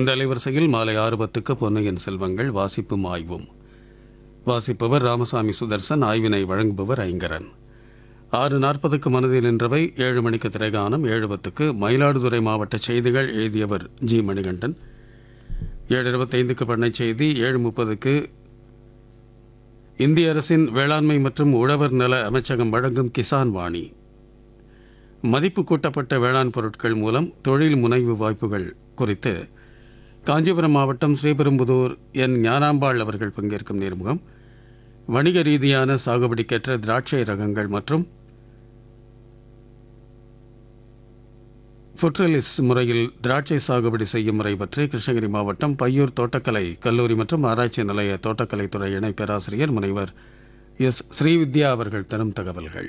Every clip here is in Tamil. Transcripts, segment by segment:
இந்த அலைவரிசையில் மாலை ஆறு பத்துக்கு பொன்னையன் செல்வங்கள் வாசிப்பும் ஆய்வும் வாசிப்பவர் ராமசாமி சுதர்சன் ஆய்வினை வழங்குபவர் ஐங்கரன் ஆறு நாற்பதுக்கு மனதில் நின்றவை ஏழு மணிக்கு திரைகானம் ஏழு பத்துக்கு மயிலாடுதுறை மாவட்ட செய்திகள் எழுதியவர் ஜி மணிகண்டன் ஏழு இருபத்தைந்துக்கு பண்ணை செய்தி ஏழு முப்பதுக்கு இந்திய அரசின் வேளாண்மை மற்றும் உழவர் நல அமைச்சகம் வழங்கும் கிசான் வாணி மதிப்பு கூட்டப்பட்ட வேளாண் பொருட்கள் மூலம் தொழில் முனைவு வாய்ப்புகள் குறித்து காஞ்சிபுரம் மாவட்டம் ஸ்ரீபெரும்புதூர் என் ஞானாம்பாள் அவர்கள் பங்கேற்கும் நேர்முகம் வணிக ரீதியான சாகுபடிக்கேற்ற திராட்சை ரகங்கள் மற்றும் ஃபுட்ரலிஸ் முறையில் திராட்சை சாகுபடி செய்யும் முறை பற்றி கிருஷ்ணகிரி மாவட்டம் பையூர் தோட்டக்கலை கல்லூரி மற்றும் ஆராய்ச்சி நிலைய தோட்டக்கலைத்துறை இணை பேராசிரியர் முனைவர் எஸ் ஸ்ரீவித்யா அவர்கள் தரும் தகவல்கள்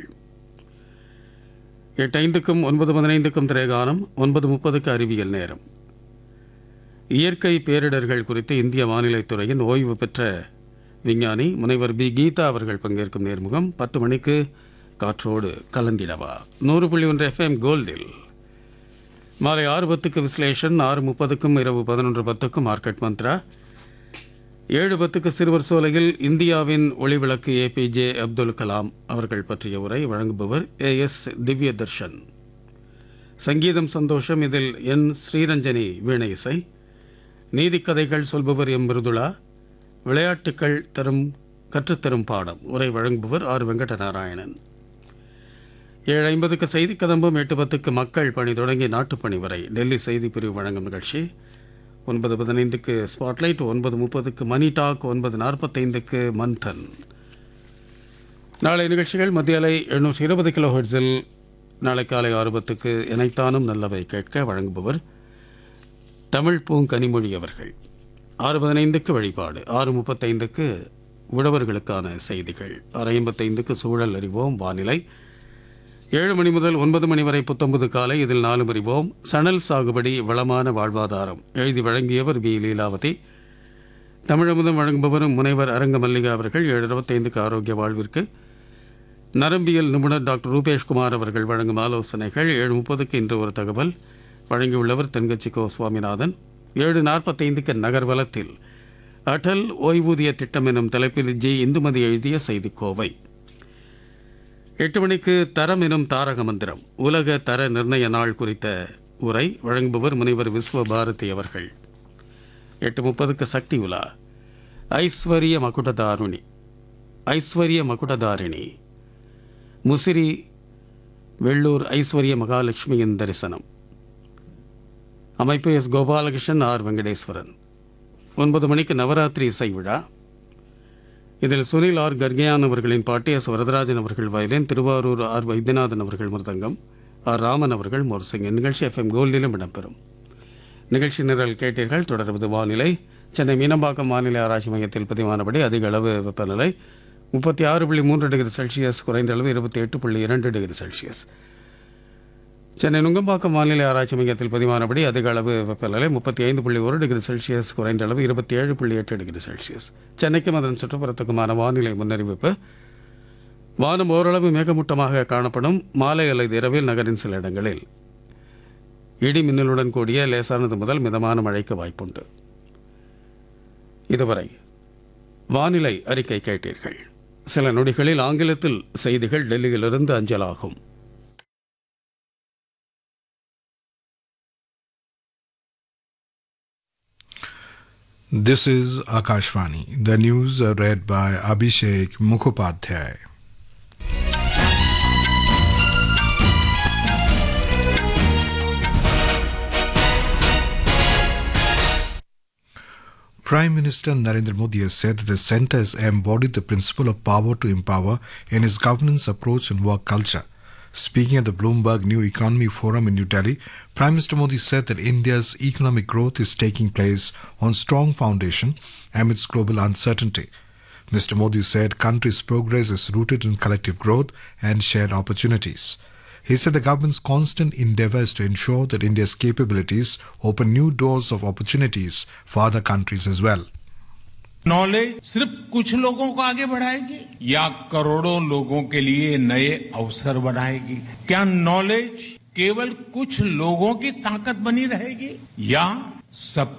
எட்டு ஐந்துக்கும் ஒன்பது பதினைந்துக்கும் திரைகானம் ஒன்பது முப்பதுக்கு அறிவியல் நேரம் இயற்கை பேரிடர்கள் குறித்து இந்திய வானிலைத்துறையின் ஓய்வு பெற்ற விஞ்ஞானி முனைவர் பி கீதா அவர்கள் பங்கேற்கும் நேர்முகம் பத்து மணிக்கு காற்றோடு கலந்திடவா நூறு புள்ளி ஒன்று எஃப்எம் கோல்டில் மாலை ஆறு பத்துக்கு விஸ்லேஷன் ஆறு முப்பதுக்கும் இரவு பதினொன்று பத்துக்கும் மார்க்கெட் மந்த்ரா ஏழு பத்துக்கு சிறுவர் சோலையில் இந்தியாவின் ஒளிவிளக்கு ஏபிஜே அப்துல் கலாம் அவர்கள் பற்றிய உரை வழங்குபவர் ஏ எஸ் திவ்ய தர்ஷன் சங்கீதம் சந்தோஷம் இதில் என் ஸ்ரீரஞ்சனி வீணை இசை நீதிக்கதைகள் சொல்பவர் எம் மிருதுளா விளையாட்டுக்கள் தரும் கற்றுத்தரும் பாடம் உரை வழங்குபவர் ஆர் வெங்கடநாராயணன் ஏழு ஐம்பதுக்கு செய்தி கதம்பம் எட்டு பத்துக்கு மக்கள் பணி தொடங்கி நாட்டுப்பணி வரை டெல்லி செய்தி பிரிவு வழங்கும் நிகழ்ச்சி ஒன்பது பதினைந்துக்கு ஸ்பாட்லைட் ஒன்பது முப்பதுக்கு மணி டாக் ஒன்பது நாற்பத்தைந்துக்கு மந்தன் நாளை நிகழ்ச்சிகள் மத்திய அலை எழுநூற்றி இருபது கிலோ ஹெர்ட்ஸில் நாளை காலை ஆறு பத்துக்கு இணைத்தானும் நல்லவை கேட்க வழங்குபவர் தமிழ் பூங்கனிமொழி அவர்கள் ஆறு பதினைந்துக்கு வழிபாடு ஆறு முப்பத்தைந்துக்கு உழவர்களுக்கான செய்திகள் ஆறு ஐம்பத்தைந்துக்கு சூழல் அறிவோம் வானிலை ஏழு மணி முதல் ஒன்பது மணி வரை புத்தொன்பது காலை இதில் நாலு அறிவோம் சணல் சாகுபடி வளமான வாழ்வாதாரம் எழுதி வழங்கியவர் வி லீலாவதி தமிழமுதம் வழங்குபவரும் முனைவர் அரங்க மல்லிகா அவர்கள் ஏழு இருபத்தைந்துக்கு ஆரோக்கிய வாழ்விற்கு நரம்பியல் நிபுணர் டாக்டர் ரூபேஷ்குமார் அவர்கள் வழங்கும் ஆலோசனைகள் ஏழு முப்பதுக்கு இன்று ஒரு தகவல் வழங்கியுள்ளவர் தென்கட்சி கோ சுவாமிநாதன் ஏழு நாற்பத்தைந்துக்கு நகர்வலத்தில் அடல் ஓய்வூதிய திட்டம் எனும் தலைப்பில் ஜி இந்துமதி எழுதிய செய்திக்கோவை எட்டு மணிக்கு தரம் எனும் தாரக மந்திரம் உலக தர நிர்ணய நாள் குறித்த உரை வழங்குபவர் முனைவர் விஸ்வ பாரதி அவர்கள் எட்டு முப்பதுக்கு சக்தி உலா ஐஸ்வர்ய மகுடதாருணி ஐஸ்வர்ய மகுடதாரிணி முசிறி வெள்ளூர் ஐஸ்வர்ய மகாலட்சுமியின் தரிசனம் அமைப்பு எஸ் கோபாலகிருஷ்ணன் ஆர் வெங்கடேஸ்வரன் ஒன்பது மணிக்கு நவராத்திரி இசை விழா இதில் சுனில் ஆர் கர்கயான் அவர்களின் பாட்டி எஸ் வரதராஜன் அவர்கள் வயலின் திருவாரூர் ஆர் வைத்தியநாதன் அவர்கள் மிருதங்கம் ஆர் ராமன் அவர்கள் மோர்சிங் நிகழ்ச்சி எஃப்எம் கோல்டிலும் இடம்பெறும் நிகழ்ச்சி நிரல் கேட்டீர்கள் தொடர்வது வானிலை சென்னை மீனம்பாக்கம் வானிலை ஆராய்ச்சி மையத்தில் பதிவானபடி அதிக அளவு வெப்பநிலை முப்பத்தி ஆறு புள்ளி மூன்று டிகிரி செல்சியஸ் குறைந்த அளவு இருபத்தி எட்டு புள்ளி இரண்டு டிகிரி செல்சியஸ் சென்னை நுங்கம்பாக்கம் வானிலை ஆராய்ச்சி மையத்தில் பதிவானபடி அதிக அளவு வெப்பநிலை முப்பத்தி ஐந்து புள்ளி ஒரு டிகிரி செல்சியஸ் குறைந்த அளவு இருபத்தி ஏழு புள்ளி எட்டு டிகிரி செல்சியஸ் சென்னைக்கும் அதன் சுற்றுப்புறத்துக்குமான வானிலை முன்னறிவிப்பு வானம் ஓரளவு மேகமூட்டமாக காணப்படும் மாலை அல்லது இரவில் நகரின் சில இடங்களில் இடி மின்னலுடன் கூடிய லேசானது முதல் மிதமான மழைக்கு வாய்ப்புண்டு இதுவரை வானிலை அறிக்கை கேட்டீர்கள் சில நொடிகளில் ஆங்கிலத்தில் செய்திகள் டெல்லியிலிருந்து அஞ்சலாகும் This is Akashvani. The news are read by Abhishek Mukhopadhyay. Prime Minister Narendra Modi has said that the centre has embodied the principle of power to empower in its governance approach and work culture. Speaking at the Bloomberg New Economy Forum in New Delhi, Prime Minister Modi said that India's economic growth is taking place on strong foundation amidst global uncertainty. Mr. Modi said country's progress is rooted in collective growth and shared opportunities. He said the government's constant endeavors to ensure that India's capabilities open new doors of opportunities for other countries as well. Knowledge सिर्फ कुछ लोगों को आगे बढ़ाएगी या करोड़ों लोगों के लिए नए अवसर बनाएगी क्या नॉलेज केवल कुछ लोगों की ताकत बनी रहेगी या सब